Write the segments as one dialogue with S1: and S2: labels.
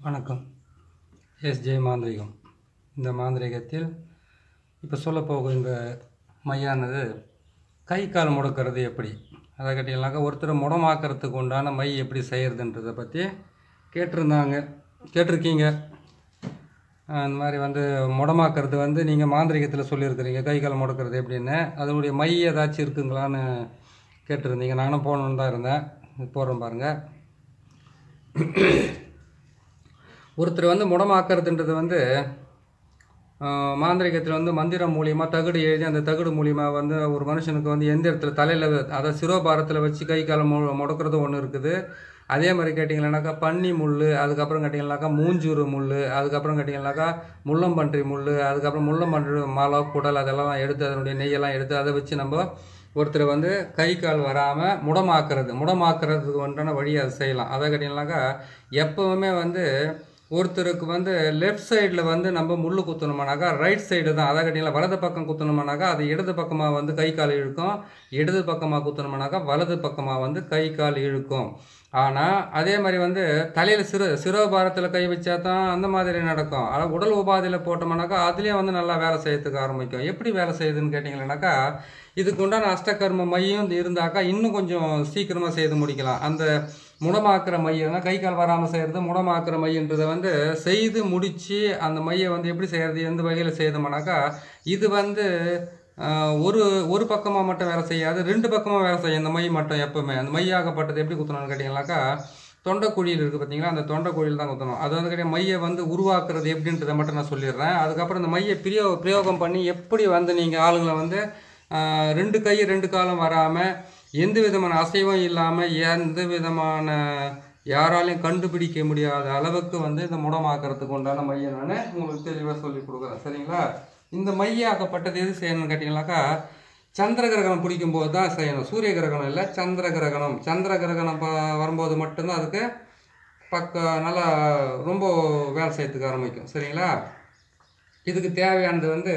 S1: வணக்கம் S J மாந்திரிகம் இந்த மாந்திரிகத்தில் இப்போ சொல்ல போகின்ற மையானது கை கால் முடக்கிறது எப்படி அதை கேட்டிங்கனாக்கா ஒருத்தர் முடமாக்கிறதுக்கு உண்டான மை எப்படி செய்கிறதுன்றதை பற்றி கேட்டிருந்தாங்க கேட்டிருக்கீங்க அஹ் இந்த மாதிரி வந்து முடமாக்கிறது வந்து நீங்கள் மாந்திரிகத்தில் சொல்லியிருக்கிறீங்க கை கால் முடக்கிறது எப்படின்னு அதனுடைய மை ஏதாச்சும் இருக்குங்களான்னு கேட்டிருந்தீங்க நானும் போகணுன்னு தான் இருந்தேன் போடுறேன் பாருங்கள் ஒருத்தர் வந்து முடமாக்கிறதுன்றது வந்து ஆஹ், மாந்திரிகத்தில் வந்து மந்திரம் மூலியமாக தகடு எழுதி அந்த தகடு மூலியமாக வந்து ஒரு மனுஷனுக்கு வந்து எந்த இடத்துல தலையில் அதாவது சிரோபாரத்தில் வச்சு கை காலம் மு முடக்கிறது ஒன்று இருக்குது அதே மாதிரி கேட்டிங்கன்னாக்கா பன்னி முள் அதுக்கப்புறம் கேட்டிங்கனாக்கா மூஞ்சூறு முள் அதுக்கப்புறம் கேட்டிங்கனாக்கா முள்ளம்பன்றி முள் அதுக்கப்புறம் முள்ளம்பன்றி மலை குடல் அதெல்லாம் எடுத்து அதனுடைய நெய்யெல்லாம் எடுத்து அதை வச்சு நம்ம ஒருத்தர் வந்து கை கால் வராமல் முடமாக்குறது முடமாக்குறதுக்கு உண்டான வழி அதை செய்யலாம் அதை கேட்டிங்கனாக்கா எப்போவுமே வந்து ஒருத்தருக்கு வந்து லெஃப்ட் சைடில் வந்து நம்ம முள் குத்தணுமானாக்கா ரைட் சைடு தான் அதை கேட்டிங்களா வலது பக்கம் குத்தணுமானாக்கா அது இடது பக்கமாக வந்து கை கால் இழுக்கும் இடது பக்கமாக குத்தணுமானாக்கா வலது பக்கமாக வந்து கை கால் இழுக்கும் ஆனால் அதே மாதிரி வந்து தலையில் சிறு சிரோபாரத்தில் கை வச்சா தான் அந்த மாதிரி நடக்கும் ஆனால் உடல் உபாதையில் போட்டோம்னாக்கா அதுலேயும் வந்து நல்லா வேலை செய்யறதுக்கு ஆரம்பிக்கும் எப்படி வேலை செய்யுதுன்னு கேட்டிங்கன்னாக்கா இதுக்கு உண்டான அஷ்டகர்ம மையம் இருந்தாக்கா இன்னும் கொஞ்சம் சீக்கிரமாக செய்து முடிக்கலாம் அந்த முடமாக்குற மையம்னா கை கால் வராமல் செய்கிறது முடமாக்குற மையன்றதை வந்து செய்து முடித்து அந்த மையை வந்து எப்படி செய்கிறது எந்த வகையில் செய்தோம்னாக்கா இது வந்து ஆஹ், ஒரு ஒரு பக்கமாக மட்டும் வேலை செய்யாது ரெண்டு பக்கமாக வேலை செய்யும் இந்த மை மட்டும் எப்பவுமே அந்த மையாகப்பட்டது எப்படி குத்தணும்னு கேட்டிங்கனாக்கா தொண்டைக்குழியில் இருக்குது பார்த்தீங்களா அந்த தொண்டைக்குழியில் தான் குத்தணும் அது வந்து கிடையாது மையை வந்து உருவாக்குறது எப்படின்றத மட்டும் நான் சொல்லிடுறேன் அதுக்கப்புறம் இந்த மையை பிரயோ பிரயோகம் பண்ணி எப்படி வந்து நீங்கள் ஆளுங்களை வந்து ஆஹ், ரெண்டு கை ரெண்டு காலம் வராமல் எந்த விதமான அசைவும் இல்லாமல் எந்த விதமான யாராலையும் கண்டுபிடிக்க முடியாத அளவுக்கு வந்து இந்த முடமாக்குறதுக்கு உண்டான மையை நான் உங்களுக்கு தெளிவாக சொல்லி கொடுக்குறேன் சரிங்களா இந்த மையாக்கப்பட்டது எது செய்யணும்னு கேட்டிங்கனாக்கா சந்திர கிரகணம் பிடிக்கும் போது தான் செய்யணும் சூரிய கிரகணம் இல்லை சந்திர கிரகணம் சந்திர கிரகணம் ப- வரும்போது மட்டும்தான் அதுக்கு பக்க நல்லா ரொம்ப வேலை செய்யறதுக்கு ஆரம்பிக்கும் சரிங்களா இதுக்கு தேவையானது வந்து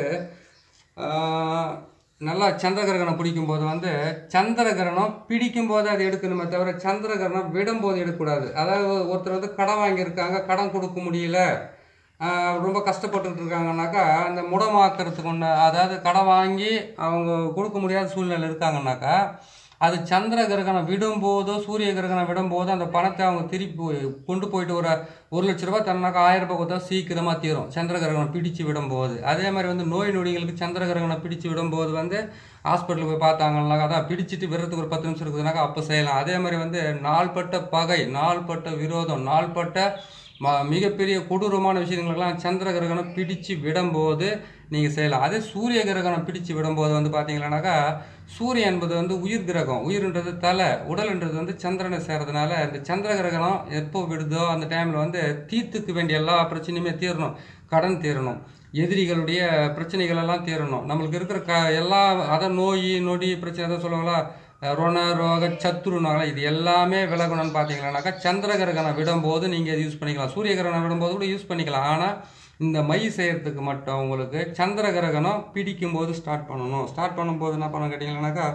S1: ஆஹ், நல்லா சந்திர கிரகணம் பிடிக்கும் போது வந்து சந்திர கிரகணம் பிடிக்கும் போது அது எடுக்கணுமே தவிர சந்திர கிரகணம் விடும்போது எடுக்கக்கூடாது அதாவது ஒருத்தர் வந்து கடன் வாங்கியிருக்காங்க கடன் கொடுக்க முடியல ஆஹ், ரொம்ப கஷ்டப்பட்டுட்டு இருக்காங்கனாக்கா அந்த முடமாக்குறதுக்கு ஒன்று அதாவது கடன் வாங்கி அவங்க கொடுக்க முடியாத சூழ்நிலை இருக்காங்கனாக்கா அது சந்திர கிரகணம் விடும்போதோ சூரிய கிரகணம் விடும்போதோ அந்த பணத்தை அவங்க திருப்பி போய்- கொண்டு போயிட்டு ஒரு ஒரு லட்ச ரூபாய் தரனாக்கா ஆயிரம் ரூபாய் கொடுத்தா சீக்கிரமாக தீரும் சந்திர கிரகணம் பிடிச்சு விடும்போது அதே மாதிரி வந்து நோய் நொடிகளுக்கு சந்திர கிரகணம் பிடிச்சு விடும்போது வந்து ஹாஸ்பிட்டலுக்கு போய் பார்த்தாங்கன்னாக்கா அதான் பிடிச்சிட்டு விடுறதுக்கு ஒரு பத்து நிமிஷம் இருக்குதுனாக்கா அப்போ செய்யலாம் அதே மாதிரி வந்து நாள்பட்ட பகை நாள்பட்ட விரோதம் நாள்பட்ட ம- மிகப்பெரிய கொடூரமான விஷயங்களுக்கெல்லாம் சந்திர கிரகணம் பிடிச்சு விடும்போது நீங்கள் செய்யலாம் அதே சூரிய கிரகணம் பிடிச்சு விடும்போது வந்து பார்த்தீங்கன்னாக்கா சூரியன் என்பது வந்து உயிர் கிரகம் உயிர்ன்றது தலை உடல்ன்றது வந்து சந்திரனை சேர்றதுனால இந்த சந்திர கிரகணம் எப்போ விடுதோ அந்த டைமில் வந்து தீர்த்துக்க வேண்டிய எல்லா பிரச்சனையுமே தீரணும் கடன் தீரணும் எதிரிகளுடைய பிரச்சனைகள் எல்லாம் தீரணும் நம்மளுக்கு இருக்கிற க எல்லா அத நோய் நொடி பிரச்சனை தான் சொல்லுவாங்களா ரோண ரோக சத்ருனால இது எல்லாமே விலகணும்னு பார்த்தீங்கன்னாக்கா சந்திர கிரகணம் விடும்போது நீங்கள் இது யூஸ் பண்ணிக்கலாம் சூரிய கிரகணம் விடும்போது கூட யூஸ் பண்ணிக்கலாம் ஆனால் இந்த மை செய்யறதுக்கு மட்டும் உங்களுக்கு சந்திர கிரகணம் பிடிக்கும் போது ஸ்டார்ட் பண்ணணும் ஸ்டார்ட் பண்ணும்போது என்ன பண்ண கேட்டிங்கன்னாக்கா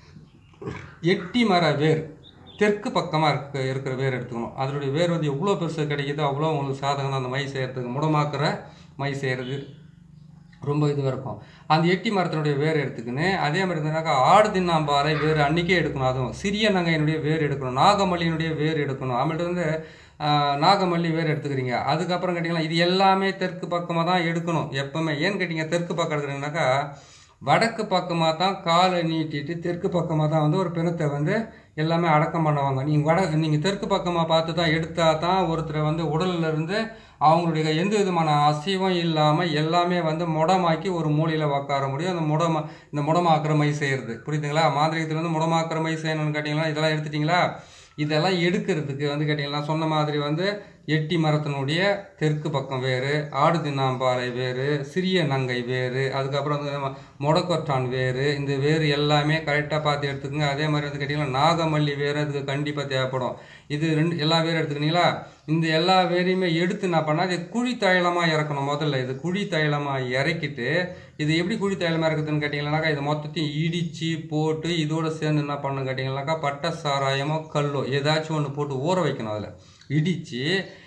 S1: எட்டி மர வேர் தெற்கு பக்கமாக இருக்க இருக்கிற வேர் எடுத்துக்கணும் அதனுடைய வேர் வந்து எவ்வளோ பெருசு கிடைக்குதோ அவ்வளோ உங்களுக்கு சாதகம் தான் அந்த மை செய்யறதுக்கு முடமாக்குற மை செய்கிறது ரொம்ப இதுவாக இருக்கும் அந்த எட்டி மரத்தினுடைய வேர் எடுத்துக்கின்னு அதே மாதிரி இருந்தாக்கா ஆடு தின்னாம்பாறை வேர் அன்றைக்கே எடுக்கணும் அதுவும் சிறிய நங்கையினுடைய வேர் எடுக்கணும் நாகமல்லியினுடைய வேர் எடுக்கணும் அப்புறம் வந்து ஆஹ், நாகமல்லி வேர் எடுத்துக்கிறீங்க அதுக்கப்புறம் கேட்டிங்கன்னா இது எல்லாமே தெற்கு பக்கமாக தான் எடுக்கணும் எப்பவுமே ஏன்னு கேட்டிங்க தெற்கு பக்கம் எடுக்கிறீங்கனாக்கா வடக்கு பக்கமாக தான் காலை நீட்டிட்டு தெற்கு பக்கமாக தான் வந்து ஒரு பிணத்தை வந்து எல்லாமே அடக்கம் பண்ணுவாங்க நீங்கள் வட நீங்கள் தெற்கு பக்கமாக பார்த்து தான் எடுத்தால் தான் ஒருத்தரை வந்து உடல்ல இருந்து அவங்களுடைய எந்த விதமான அசைவும் இல்லாமல் எல்லாமே வந்து முடமாக்கி ஒரு மூலையில் உட்கார முடியும் அந்த முடமா இந்த முடமாக்குற மை செய்கிறது புரியுதுங்களா மாந்திரிகத்தில் வந்து முடமாக்குற மை செய்யணும்னு கேட்டிங்களா இதெல்லாம் எடுத்துட்டிங்களா இதெல்லாம் எடுக்கிறதுக்கு வந்து கேட்டிங்கன்னா சொன்ன மாதிரி வந்து எட்டி மரத்தினுடைய தெற்கு பக்கம் வேறு ஆடு தின்னாம்பாறை வேறு சிறிய நங்கை வேறு அதுக்கப்புறம் வந்து நம்ம முடக்கொற்றான் வேறு இந்த வேறு எல்லாமே கரெக்டாக பார்த்து எடுத்துக்கோங்க அதே மாதிரி வந்து கேட்டிங்கன்னா நாகமல்லி வேறு அதுக்கு கண்டிப்பாக தேவைப்படும் இது ரெண்டு எல்லா வேரும் எடுத்துக்கிட்டீங்களா இந்த எல்லா வேரையுமே எடுத்து என்ன பண்ணால் இது குழி தைலமாக இறக்கணும் முதல்ல இது குழி தைலமாக இறக்கிட்டு இது எப்படி குழி தைலமாக இருக்குதுன்னு கேட்டிங்கன்னாக்கா இது மொத்தத்தையும் இடித்து போட்டு இதோட சேர்ந்து என்ன பண்ணணும் கேட்டிங்கன்னாக்கா பட்டை சாராயமோ கல்லோ ஏதாச்சும் ஒன்று போட்டு ஊற வைக்கணும் அதில் இடித்து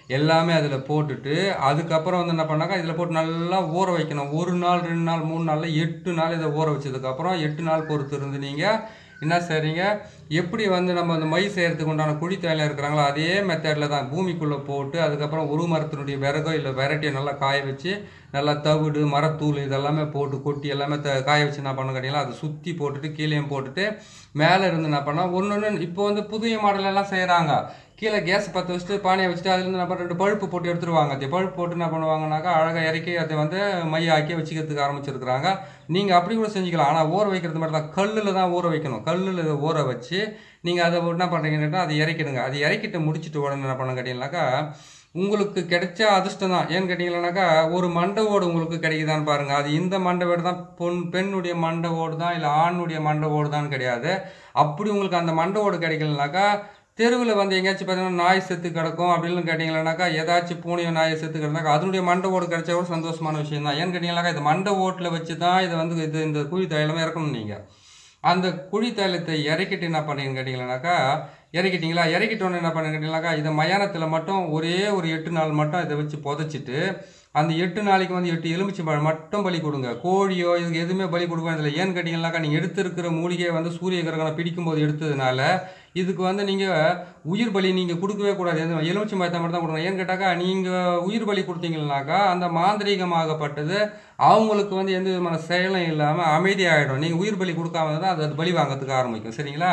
S1: எல்லாமே அதில் போட்டுட்டு அதுக்கப்புறம் வந்து என்ன பண்ணாக்கா இதில் போட்டு நல்லா ஊற வைக்கணும் ஒரு நாள் ரெண்டு நாள் மூணு நாளில் எட்டு நாள் இதை ஊற வச்சதுக்கப்புறம் எட்டு நாள் பொறுத்து இருந்து நீங்கள் என்ன செய்றீங்க எப்படி வந்து நம்ம அந்த மை செய்கிறதுக்கு உண்டான குழித்தலையில் இருக்கிறாங்களோ அதே மெத்தடில் தான் பூமிக்குள்ளே போட்டு அதுக்கப்புறம் ஒரு மரத்தினுடைய விறகோ இல்லை விரட்டியை நல்லா காய வச்சு நல்லா தவிடு மரத்தூள் இதெல்லாமே போட்டு கொட்டி எல்லாமே த காய வச்சு என்ன பண்ண கேட்டிங்களா அதை சுற்றி போட்டுட்டு கீழேயும் போட்டுட்டு மேலே இருந்து என்ன பண்ணால் ஒன்று ஒன்று இப்போ வந்து புதிய மாடல் எல்லாம் செய்கிறாங்க கீழே கேஸ் பற்ற வச்சுட்டு பானையை வச்சுட்டு அதுலேருந்து நம்ம ரெண்டு பழுப்பு போட்டு எடுத்துருவாங்க அந்த பழுப்பு போட்டு என்ன பண்ணுவாங்கனாக்கா அழகாக இறக்கி அதை வந்து மையாக்கி வச்சுக்கிறதுக்கு ஆரம்பிச்சிருக்கிறாங்க நீங்கள் அப்படி கூட செஞ்சுக்கலாம் ஆனால் ஊற வைக்கிறது மட்டும் தான் கல்லில் தான் ஊற வைக்கணும் கல்லில் இதை ஊற வச்சு நீங்கள் அதை என்ன பண்ணுறீங்கன்னா அதை இறக்கிடுங்க அதை இறக்கிட்டு முடிச்சுட்டு உடனே என்ன பண்ண கேட்டீங்கன்னாக்கா உங்களுக்கு கிடைச்ச அதிர்ஷ்டம் தான் ஏன்னு கேட்டிங்கன்னாக்கா ஒரு மண்டை ஓடு உங்களுக்கு கிடைக்குதான்னு பாருங்கள் அது இந்த மண்டை ஓடு தான் பொன் பெண்ணுடைய மண்டை ஓடு தான் இல்லை ஆணுடைய மண்டை ஓடு தான் கிடையாது அப்படி உங்களுக்கு அந்த மண்டை ஓடு கிடைக்கலனாக்கா தெருவில் வந்து எங்கேயாச்சும் பார்த்தீங்கன்னா நாய் செத்து கிடக்கும் அப்படின்னு கேட்டிங்களானாக்கா ஏதாச்சும் பூனையோ நாயை செத்து கிடந்தாக்கா அதனுடைய மண்டை ஓடு கிடைச்சா கூட சந்தோஷமான விஷயம் தான் ஏன்னு கேட்டிங்கனாக்கா இது மண்டை ஓட்டில் வச்சு தான் இதை வந்து இது இந்த குழி தைலமே இறக்கணும் நீங்கள் அந்த குழி தைலத்தை இறக்கிட்டு என்ன பண்ணுறீங்கன்னு கேட்டிங்களானாக்கா இறக்கிட்டீங்களா இறக்கிட்டோன்னு என்ன பண்ணுங்க கேட்டிங்கனாக்கா இதை மயானத்தில் மட்டும் ஒரே ஒரு எட்டு நாள் மட்டும் இதை வச்சு புதைச்சிட்டு அந்த எட்டு நாளைக்கு வந்து எட்டு எலுமிச்சை பழம் மட்டும் பலி கொடுங்க கோழியோ இதுக்கு எதுவுமே பலி கொடுக்க வேண்டியதில்லை ஏன்னு கேட்டிங்கனாக்கா நீங்கள் எடுத்திருக்கிற மூலிகையை வந்து சூரிய கிரகணம் பிடிக்கும்போது எடுத்ததுனால இதுக்கு வந்து நீங்கள் உயிர் பலி நீங்கள் கொடுக்கவே கூடாது எந்த எலுமிச்சை மரத்தை மட்டும் தான் கொடுக்கணும் ஏன்னு கேட்டாக்கா நீங்கள் உயிர் பலி கொடுத்தீங்கன்னாக்கா அந்த மாந்திரீகமாகப்பட்டது அவங்களுக்கு வந்து எந்த விதமான செயலும் இல்லாமல் அமைதியாகிடும் நீங்கள் உயிர் பலி கொடுக்காம தான் அது அது பலி வாங்கிறதுக்கு ஆரம்பிக்கும் சரிங்களா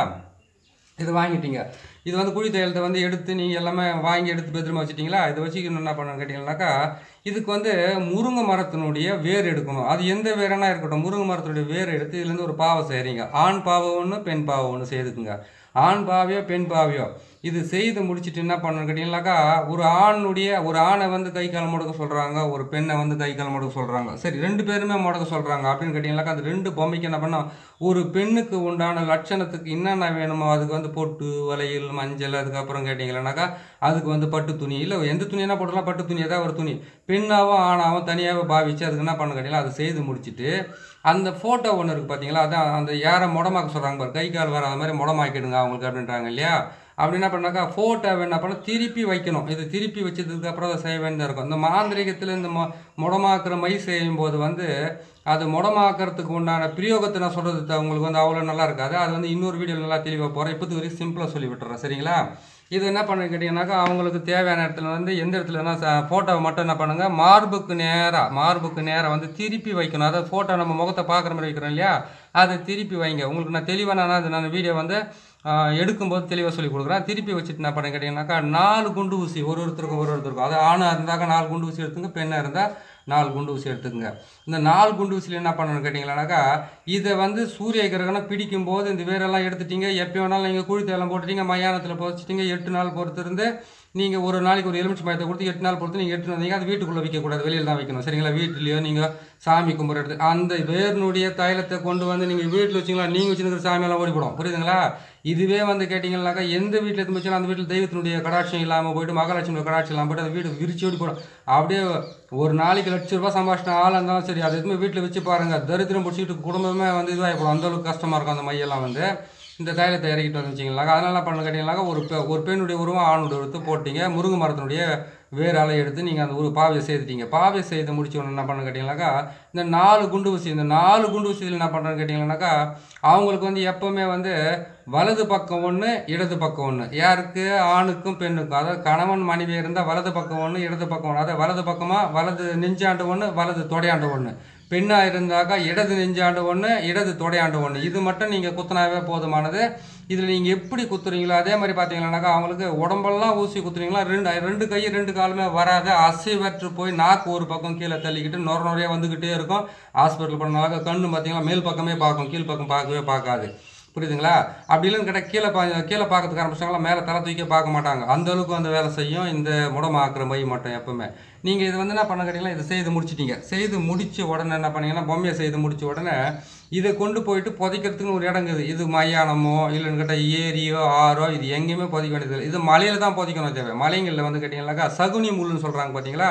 S1: இது வாங்கிட்டீங்க இது வந்து குழி தையலத்தை வந்து எடுத்து நீங்கள் எல்லாமே வாங்கி எடுத்து பத்திரமா வச்சுட்டீங்களா இதை வச்சுக்கணும் என்ன பண்ணணும் கேட்டிங்கன்னாக்கா இதுக்கு வந்து முருங்கை மரத்தினுடைய வேர் எடுக்கணும் அது எந்த வேறனா இருக்கட்டும் முருங்கை மரத்தினுடைய வேர் எடுத்து இதுலேருந்து ஒரு பாவை செய்கிறீங்க ஆண் பாவை ஒன்று பெண் பாவை ஒன்று செய்துக்குங்க ஆண் பாவையோ பெண் பாவையோ இது செய்து முடிச்சுட்டு என்ன பண்ணணும் கேட்டிங்கனாக்கா ஒரு ஆணுடைய ஒரு ஆணை வந்து கை கால் முடக்க சொல்கிறாங்க ஒரு பெண்ணை வந்து கை கால் முடக்க சொல்கிறாங்க சரி ரெண்டு பேருமே முடக்க சொல்கிறாங்க அப்படின்னு கேட்டிங்கனாக்கா அந்த ரெண்டு பொம்மைக்கு என்ன பண்ணோம் ஒரு பெண்ணுக்கு உண்டான லட்சணத்துக்கு என்னென்ன வேணுமோ அதுக்கு வந்து பொட்டு வளையல் மஞ்சள் அதுக்கப்புறம் கேட்டிங்களானாக்கா அதுக்கு வந்து பட்டு துணி இல்லை எந்த துணி என்ன போட்டுலாம் பட்டு துணி ஏதாவது ஒரு துணி பெண்ணாவும் ஆணாவும் தனியாக பாவிச்சு அதுக்கு என்ன பண்ண கேட்டிங்களா அதை செய்து முடிச்சுட்டு அந்த ஃபோட்டோ ஒன்று இருக்குது பார்த்தீங்களா அதான் அந்த யாரை முடமாக்க சொல்கிறாங்க பாரு கை கால் வராத மாதிரி முடமாக்கிடுங்க அவங்களுக்கு அப்படின்றாங்க இல்லையா அப்படி என்ன பண்ணாக்கா ஃபோட்டோவை என்ன பண்ண திருப்பி வைக்கணும் இது திருப்பி வச்சதுக்கு அப்புறம் அதை செய்ய வேண்டியதாக இருக்கும் இந்த மாந்திரிகத்தில் இந்த மொ முடமாக்குற மை செய்யும் போது வந்து அது முடமாக்குறதுக்கு உண்டான பிரயோகத்தை நான் சொல்கிறது உங்களுக்கு வந்து அவ்வளோ நல்லா இருக்காது அது வந்து இன்னொரு வீடியோ நல்லா தெளிவாக போகிறேன் இப்போது வரைக்கும் சிம்பிளாக சொல்லி விட்டுறேன் சரிங்களா இது என்ன பண்ணு கேட்டிங்கனாக்கா அவங்களுக்கு தேவையான இடத்துல வந்து எந்த இடத்துலனா ஃபோட்டோவை மட்டும் என்ன பண்ணுங்கள் மார்புக்கு நேராக மார்புக்கு நேராக வந்து திருப்பி வைக்கணும் அதாவது ஃபோட்டோ நம்ம முகத்தை பார்க்குற மாதிரி வைக்கிறோம் இல்லையா அதை திருப்பி வைங்க உங்களுக்கு நான் தெளிவாக நான் அது நான் வீடியோ வந்து ஆஹ், எடுக்கும்போது தெளிவாக சொல்லி கொடுக்குறேன் திருப்பி வச்சுட்டு என்ன பண்ண கேட்டிங்கனாக்கா நாலு குண்டு ஊசி ஒரு ஒருத்தருக்கும் ஒரு ஒருத்தருக்கும் அது ஆணாக இருந்தாக்கா நாலு குண்டு ஊசி எடுத்துங்க பெண்ணாக இருந்தால் நாலு குண்டு ஊசி எடுத்துக்கங்க இந்த நாலு குண்டு ஊசியில் என்ன பண்ணணும்னு கேட்டிங்களானாக்கா இதை வந்து சூரிய கிரகணம் பிடிக்கும் போது இந்த வேரெல்லாம் எடுத்துட்டீங்க எப்போ வேணாலும் நீங்கள் குழித்தெல்லாம் போட்டுட்டீங்க மயானத்தில் புதைச்சிட்டீங்க எட்டு நாள் பொறுத்து இருந்து நீங்கள் ஒரு நாளைக்கு ஒரு எலுமிச்சை மயத்தை கொடுத்து எட்டு நாள் பொறுத்து நீங்கள் எட்டு வந்தீங்க அது வீட்டுக்குள்ளே வைக்கக்கூடாது வெளியில் தான் வைக்கணும் சரிங்களா வீட்லேயோ நீங்கள் சாமி கும்பிட்ற இடத்து அந்த வேர்னுடைய தைலத்தை கொண்டு வந்து நீங்கள் வீட்டில் வச்சிங்களா நீங்கள் வச்சுருக்கிற சாமியெல்லாம் ஓடிப்படும் புரியுதுங்களா இதுவே வந்து கேட்டிங்கன்னாக்கா எந்த வீட்டில் இருந்து வச்சாலும் அந்த வீட்டில் தெய்வத்தினுடைய கடாட்சம் இல்லாமல் போயிட்டு மகாலட்சுமி கடாட்சம் இல்லாமல் போயிட்டு அந்த வீடு விரிச்சு ஓடி போடும் அப்படியே ஒரு நாளைக்கு லட்ச ரூபாய் சம்பாஷணம் ஆளாக இருந்தாலும் சரி அது எதுவுமே வீட்டில் வச்சு பாருங்கள் தரித்திரம் பிடிச்சிட்டு குடும்பமே வந்து இதுவாகி போடும் அந்த அளவுக்கு கஷ்டமாக இருக்கும் அந்த மையெல்லாம் வந்து இந்த தைலத்தை இறக்கிட்டு வந்து வச்சிங்களாக்கா அதனால என்ன பண்ண கேட்டிங்கனாக்கா ஒரு பெ ஒரு பெண்ணுடைய உருவம் ஆணுடைய உருவத்தை போட்டீங்க முருங்கை மரத்தினுடைய வேர் அலை எடுத்து நீங்கள் அந்த ஒரு பாவையை செய்துட்டீங்க பாவையை செய்து முடிச்ச உடனே என்ன பண்ண கேட்டிங்கனாக்கா இந்த நாலு குண்டு ஊசி இந்த நாலு குண்டு ஊசியில் என்ன பண்ணுறேன்னு கேட்டிங்கன்னாக்கா அவங்களுக்கு வந்து எப்போவுமே வந்து வலது பக்கம் ஒன்று இடது பக்கம் ஒன்று யாருக்கு ஆணுக்கும் பெண்ணுக்கும் அதாவது கணவன் மனைவி இருந்தால் வலது பக்கம் ஒன்று இடது பக்கம் ஒன்று அதாவது வலது பக்கமாக வலது நெஞ்சாண்டு ஒன்று வலது தொடையாண்டு ஒன்று பெண்ணாக இருந்தாக்கா இடது நெஞ்சாண்டு ஒன்று இடது தொடையாண்டு ஒன்று இது மட்டும் நீங்கள் குத்துனாவே போதுமானது இதில் நீங்கள் எப்படி குத்துறீங்களோ அதே மாதிரி பார்த்தீங்கன்னாக்கா அவங்களுக்கு உடம்பெல்லாம் ஊசி குத்துறீங்களா ரெண்டு ரெண்டு கை ரெண்டு காலுமே வராது அசைவற்று போய் நாக்கு ஒரு பக்கம் கீழே தள்ளிக்கிட்டு நொர நொறையாக வந்துக்கிட்டே இருக்கும் ஹாஸ்பிட்டல் போனாக்கா கண்ணு பார்த்தீங்கன்னா மேல் பக்கமே பார்க்கும் கீழ் பக்கம் பார்க்கவே பார்க்காது புரியுதுங்களா அப்படி இல்லைன்னு கேட்டால் கீழே பா கீழே பார்க்கறதுக்கு ஆரம்பிச்சாங்களா மேலே தலை தூக்கி பார்க்க மாட்டாங்க அந்த அளவுக்கு அந்த வேலை செய்யும் இந்த முடமாக்குற மை மட்டும் எப்பவுமே நீங்கள் இது வந்து என்ன பண்ண கேட்டீங்களா இதை செய்து முடிச்சிட்டீங்க செய்து முடிச்ச உடனே என்ன பண்ணீங்கன்னா பொம்மையை செய்து முடிச்ச உடனே இதை கொண்டு போயிட்டு புதைக்கிறதுக்குன்னு ஒரு இடம் இருக்குது இது மயானமோ இல்லைன்னு கேட்டால் ஏரியோ ஆறோ இது எங்கேயுமே புதைக்க வேண்டியது இல்லை இது மலையில தான் புதைக்கணும் தேவை மலைங்களில் வந்து கேட்டிங்கன்னாக்கா சகுனி முள்ளுன்னு சொல்கிறாங்க பார்த்தீங்களா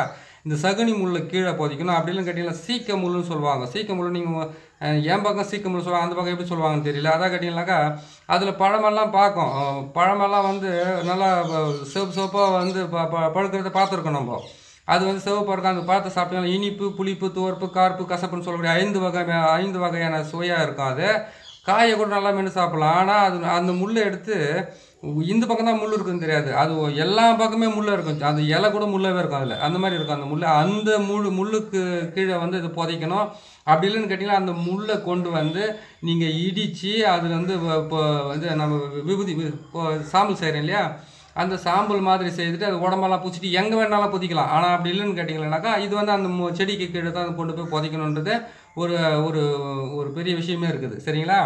S1: இந்த சகுனி முள்ளை கீழே புதைக்கணும் அப்படிலாம் கேட்டிங்கன்னா சீக்க முள்ளுன்னு சொல்லுவாங்க சீக்க முள் நீங்கள் என் பக்கம் சீக்க முள் சொல்லுவாங்க அந்த பக்கம் எப்படி சொல்லுவாங்கன்னு தெரியல அதான் கேட்டிங்கனாக்கா அதில் பழமெல்லாம் பார்க்கும் அஹ் பழமெல்லாம் வந்து நல்லா அஹ், சிவப்பு சிவப்பாக வந்து ப ப- பழுக்கிறத பார்த்துருக்கோம் நம்ம அது வந்து சிவப்பு இருக்கும் அந்த பார்த்து சாப்பிட்டீங்கன்னா இனிப்பு புளிப்பு துவர்ப்பு கார்ப்பு கசப்புன்னு சொல்லக்கூடிய ஐந்து வகை ஐந்து வகையான சுவையாக இருக்கும் அது காயை கூட நல்லா மென்று சாப்பிடலாம் ஆனால் அது அந்த முள்ளை எடுத்து இந்த பக்கம் தான் முள் இருக்குன்னு தெரியாது அது எல்லா பக்கமே முள்ள இருக்கும் அந்த இலை கூட முள்ளவே இருக்கும் அதில் அந்த மாதிரி இருக்கும் அந்த முள் அந்த முள் முள்ளுக்கு கீழே வந்து இது புதைக்கணும் அப்படி இல்லைன்னு கேட்டிங்கன்னா அந்த முள்ளை கொண்டு வந்து நீங்கள் இடித்து அதில் வந்து வ- இப்போ வந்து நம்ம விபூதி வி- இப்போ சாம்பல் செய்கிறோம் இல்லையா அந்த சாம்பல் மாதிரி செய்துட்டு அது உடம்பெல்லாம் பூச்சிட்டு எங்கே வேணாலும் புதிக்கலாம் ஆனால் அப்படி இல்லைன்னு கேட்டிங்கன்னாக்கா இது வந்து அந்த மு- செடிக்கு கீழே தான் கொண்டு போய் புதைக்கணுன்றது ஒரு ஒரு ஒரு பெரிய விஷயமே இருக்குது சரிங்களா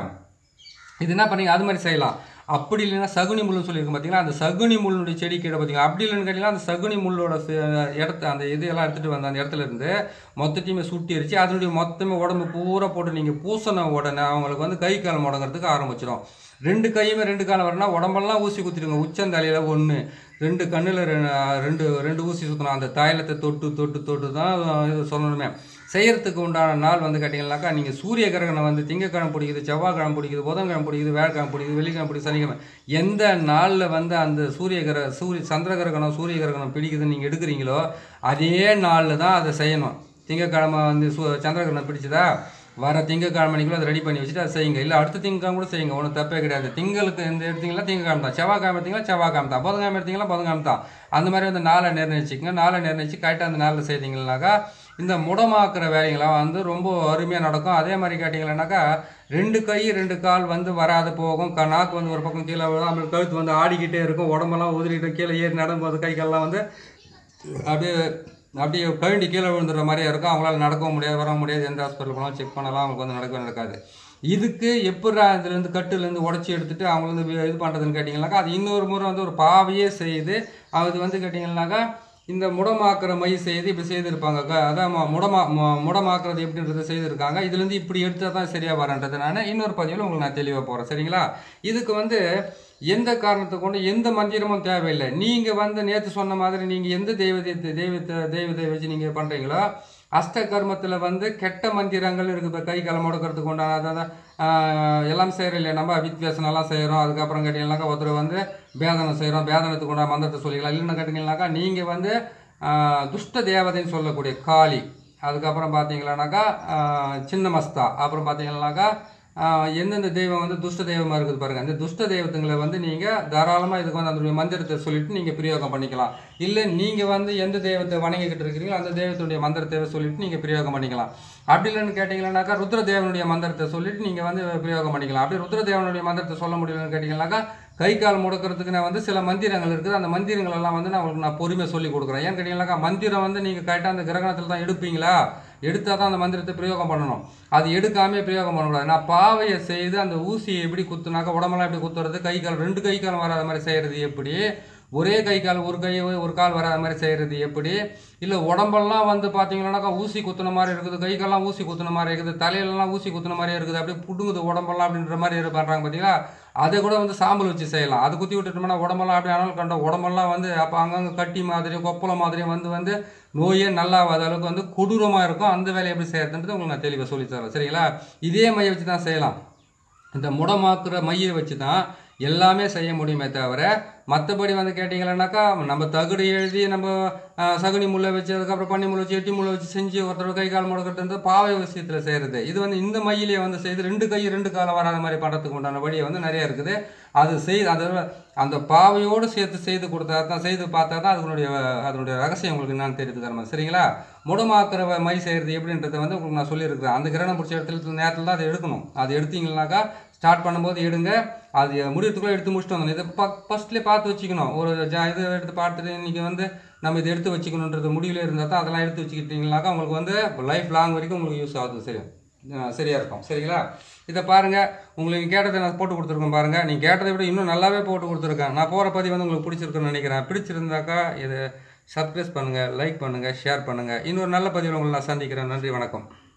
S1: இது என்ன பண்ணீங்க அது மாதிரி செய்யலாம் அப்படி இல்லைன்னா சகுனி முள்ளுன்னு சொல்லியிருக்கோம் பார்த்தீங்களா அந்த சகுனி முள்ளுடைய செடி கீழே பார்த்தீங்களா அப்படி இல்லைன்னு கேட்டிங்கன்னா அந்த சகுனி முள்ளோட ச- இடத்த அந்த இது எல்லாம் எடுத்துகிட்டு வந்த அந்த இடத்துல இருந்து மொத்தத்தையுமே சுட்டி அரிச்சு அதனுடைய மொத்தமே உடம்பு பூரா போட்டு நீங்கள் பூசின உடனே அவங்களுக்கு வந்து கை கால் முடங்கிறதுக்கு ஆரம்பிச்சிடும் ரெண்டு கையுமே ரெண்டு காலம் வரணும்னா உடம்பெல்லாம் ஊசி குத்திடுங்க உச்சந்தலையில் ஒன்று ரெண்டு கண்ணில் ரெண்டு ரெண்டு ஊசி சுற்றணும் அந்த தைலத்தை தொட்டு தொட்டு தொட்டு தான் இது சொல்லணுமே செய்யறதுக்கு உண்டான நாள் வந்து கேட்டிங்கனாக்கா நீங்கள் சூரிய கிரகணம் வந்து திங்கக்கிழமை பிடிக்குது செவ்வாய்க்கிழமை பிடிக்குது புதன்கிழமை பிடிக்குது வேலைக்கிழமை பிடிக்குது வெள்ளிக்கிழமை பிடிக்குது சனிக்கிழமை எந்த நாளில் வந்து அந்த சூரிய கிர சூரிய சந்திர கிரகணம் சூரிய கிரகணம் பிடிக்குதுன்னு நீங்கள் எடுக்கிறீங்களோ அதே நாளில் தான் அதை செய்யணும் திங்கக்கிழமை வந்து சு சந்திர கிரகணம் பிடிச்சதா வர திங்கக்கிழமைக்குள்ள அதை ரெடி பண்ணி வச்சுட்டு அதை செய்யுங்க இல்லை அடுத்த திங்கக்கிழமை கூட செய்யுங்க ஒன்றும் தப்பே கிடையாது திங்களுக்கு இந்த எடுத்தீங்களா திங்கக்கிழமை தான் செவ்வாய்க்கிழமை எடுத்தீங்களா செவ்வாய்க்கிழமை தான் புதன்கிழமை எடுத்தீங்களா புதன்கிழமை தான் அந்த மாதிரி வந்து நாளை நிர்ணயிச்சுக்கங்க நாளை நிர்ணயிச்சு கரெக்டாக அந்த நாளில் செய்தீங்கன்னாக்கா இந்த முடமாக்குற வேலைங்களாம் வந்து ரொம்ப அருமையாக நடக்கும் அதே மாதிரி கேட்டிங்கன்னாக்கா ரெண்டு கை ரெண்டு கால் வந்து வராது போகும் க- நாக்கு வந்து ஒரு பக்கம் கீழே விழும் அப்புறம் கழுத்து வந்து ஆடிக்கிட்டே இருக்கும் உடம்பெல்லாம் உதிரிட்டு கீழே ஏறி நடக்கும்போது கை கால்லாம் வந்து அப்படியே அப்படியே கழுண்டி கீழே விழுந்துடுற மாதிரியே இருக்கும் அவங்களால நடக்கவும் முடியாது வர முடியாது எந்த ஹாஸ்பிட்டல் போனாலும் செக் பண்ணலாம் அவங்களுக்கு வந்து நடக்கவே நடக்காது இதுக்கு எப்படா இதுலேருந்து கட்டுலேருந்து உடச்சி எடுத்துட்டு அவங்கள வந்து வி- இது பண்ணுறதுன்னு கேட்டிங்கனாக்கா அது இன்னொரு முறை வந்து ஒரு பாவையே செய்து அது வந்து கேட்டிங்கன்னாக்கா இந்த முடமாக்குற மை செய்து இப்படி செய்திருப்பாங்க க- அதான் மு- முடமா மு- முடமாக்குறது எப்படின்றத செய்திருக்காங்க இதுலேருந்து இப்படி எடுத்தால் தான் சரியாக வரன்றது நான் இன்னொரு பதிவில் உங்களுக்கு நான் தெளிவாக போகிறேன் சரிங்களா இதுக்கு வந்து எந்த காரணத்தை கொண்டு எந்த மந்திரமும் தேவையில்லை நீங்கள் வந்து நேற்று சொன்ன மாதிரி நீங்கள் எந்த தெய்வத்தை தெய்வத்தை தெய்வத்தை வச்சு நீங்கள் பண்ணுறீங்களோ அஷ்ட கர்மத்தில் வந்து கெட்ட மந்திரங்கள் இருக்குது இப்போ கை காலம் முடக்கிறதுக்கு உண்டான அதாவது ஆஹ், எல்லாம் செய்கிறோம் இல்லையா நம்ம வித்யாசனம்லாம் செய்கிறோம் அதுக்கப்புறம் கேட்டிங்கனாக்கா ஒருத்தர் வந்து பேதனம் செய்கிறோம் பேதனத்துக்கு உண்டான மந்திரத்தை சொல்லிக்கலாம் இல்லைன்னு கேட்டிங்கனாக்கா நீங்கள் வந்து ஆஹ், துஷ்ட தேவதைன்னு சொல்லக்கூடிய காளி அதுக்கப்புறம் பார்த்தீங்களானாக்கா ஆஹ், சின்னமஸ்தா அப்புறம் பார்த்தீங்கன்னாக்கா ஆஹ், எந்தெந்த தெய்வம் வந்து துஷ்ட தெய்வமாக இருக்குது பாருங்கள் அந்த துஷ்ட தெய்வத்துங்களை வந்து நீங்கள் தாராளமாக இதுக்கு வந்து அந்த மந்திரத்தை சொல்லிட்டு நீங்கள் பிரயோகம் பண்ணிக்கலாம் இல்லை நீங்கள் வந்து எந்த தெய்வத்தை வணங்கிக்கிட்டு இருக்கிறீங்களோ அந்த தெய்வத்துடைய மந்திரத்தை சொல்லிட்டு நீங்கள் பிரயோகம் பண்ணிக்கலாம் அப்படி இல்லைன்னு கேட்டிங்கன்னாக்கா ருத்ரதேவனுடைய மந்திரத்தை சொல்லிட்டு நீங்கள் வந்து பிரயோகம் பண்ணிக்கலாம் அப்படி ருத்ரதேவனுடைய மந்திரத்தை சொல்ல முடியலன்னு கேட்டிங்கன்னாக்கா கை கால் முடக்கிறதுக்கு நான் வந்து சில மந்திரங்கள் இருக்குது அந்த மந்திரங்கள் எல்லாம் வந்து நான் உங்களுக்கு நான் பொறுமையாக சொல்லி கொடுக்குறேன் ஏன்னு கேட்டிங்கன்னாக்கா மந்திரம் வந்து நீங்கள் கரெக்டாக அந்த கிரகணத்தில் தான் எடுப்பீங்களா எடுத்தால் தான் அந்த மந்திரத்தை பிரயோகம் பண்ணணும் அது எடுக்காமே பிரயோகம் பண்ணக்கூடாது நான் பாவையை செய்து அந்த ஊசியை எப்படி குத்துனாக்கா உடம்பெல்லாம் எப்படி குத்துறது கை கால் ரெண்டு கை கால் வராத மாதிரி செய்கிறது எப்படி ஒரே கை கால் ஒரு கை ஒரு கால் வராத மாதிரி செய்கிறது எப்படி இல்லை உடம்பெல்லாம் வந்து பார்த்தீங்கன்னாக்கா ஊசி குத்துன மாதிரி இருக்குது கை கால்லாம் ஊசி குத்துன மாதிரி இருக்குது தலையிலலாம் ஊசி குத்துன மாதிரி இருக்குது அப்படியே புடுங்குது உடம்பெல்லாம் அப்படின்ற மாதிரி இது பண்ணுறாங்க பார்த்தீங்களா அதை கூட வந்து சாம்பல் வச்சு செய்யலாம் அது குத்தி விட்டுட்டோம்னா உடம்பெல்லாம் அப்படியே அனல் கண்ட உடம்பெல்லாம் வந்து அப்போ அங்கங்கே கட்டி மாதிரியும் கொப்பளம் மாதிரியும் வந்து வந்து நோயே நல்லாவாத அளவுக்கு வந்து கொடூரமாக இருக்கும் அந்த வேலையை எப்படி செய்யறதுன்றது உங்களுக்கு நான் தெளிவாக சொல்லித் தரேன் சரிங்களா இதே மையை வச்சு தான் செய்யலாம் இந்த முடமாக்குற மையை வச்சு தான் எல்லாமே செய்ய முடியுமே தவிர மற்றபடி வந்து கேட்டிங்கன்னாக்கா நம்ம தகுடு எழுதி நம்ம ஆஹ், சகுனி முள்ளை வச்சு அதுக்கப்புறம் பன்னி முள்ளை வச்சு எட்டி முள்ளை வச்சு செஞ்சு ஒருத்தர் கை கால் முடக்கிறது பாவை விஷயத்தில் செய்கிறது இது வந்து இந்த மையிலே வந்து செய்து ரெண்டு கை ரெண்டு காலம் வராத மாதிரி பண்ணுறதுக்கு உண்டான வழியை வந்து நிறைய இருக்குது அது செய் அது அந்த பாவையோடு சேர்த்து செய்து கொடுத்தா தான் செய்து பார்த்தா தான் அதனுடைய அதனுடைய ரகசியம் உங்களுக்கு என்னன்னு தெரியுது தரமா சரிங்களா முடமாக்குற வ- மை செய்கிறது எப்படின்றத வந்து உங்களுக்கு நான் சொல்லியிருக்கிறேன் அந்த கிரணம் பிடிச்ச இடத்துல நேரத்தில் தான் அதை எடுக்கணும் அது எடுத்தீங்கன்னாக்கா ஸ்டார்ட் பண்ணும்போது எடுங்க அது முடியறதுக்குள்ளே எடுத்து முடிச்சுட்டு வந்துடணும் இதை ப ஃபஸ்ட்லேயே பார்த்து வச்சுக்கணும் ஒரு ஜா இது எடுத்து பார்த்துட்டு இன்றைக்கி வந்து நம்ம இதை எடுத்து வச்சுக்கணுன்றது முடிவில் இருந்தால் தான் அதெல்லாம் எடுத்து வச்சுக்கிட்டீங்கனாக்கா உங்களுக்கு வந்து லைஃப் லாங் வரைக்கும் உங்களுக்கு யூஸ் ஆகுது சரி அஹ் சரியா இருக்கும் சரிங்களா இதை பாருங்கள் உங்களுக்கு கேட்டதை நான் போட்டு கொடுத்துருக்கேன் பாருங்கள் நீங்கள் கேட்டதை விட இன்னும் நல்லாவே போட்டு கொடுத்துருக்கேன் நான் போகிற பதிவு வந்து உங்களுக்கு பிடிச்சிருக்குன்னு நினைக்கிறேன் பிடிச்சிருந்தாக்கா இதை சப்ஸ்கிரைப் பண்ணுங்கள் லைக் பண்ணுங்கள் ஷேர் பண்ணுங்கள் இன்னொரு நல்ல பதிவில் உங்களை நான் சந்திக்கிறேன் நன்றி வணக்கம்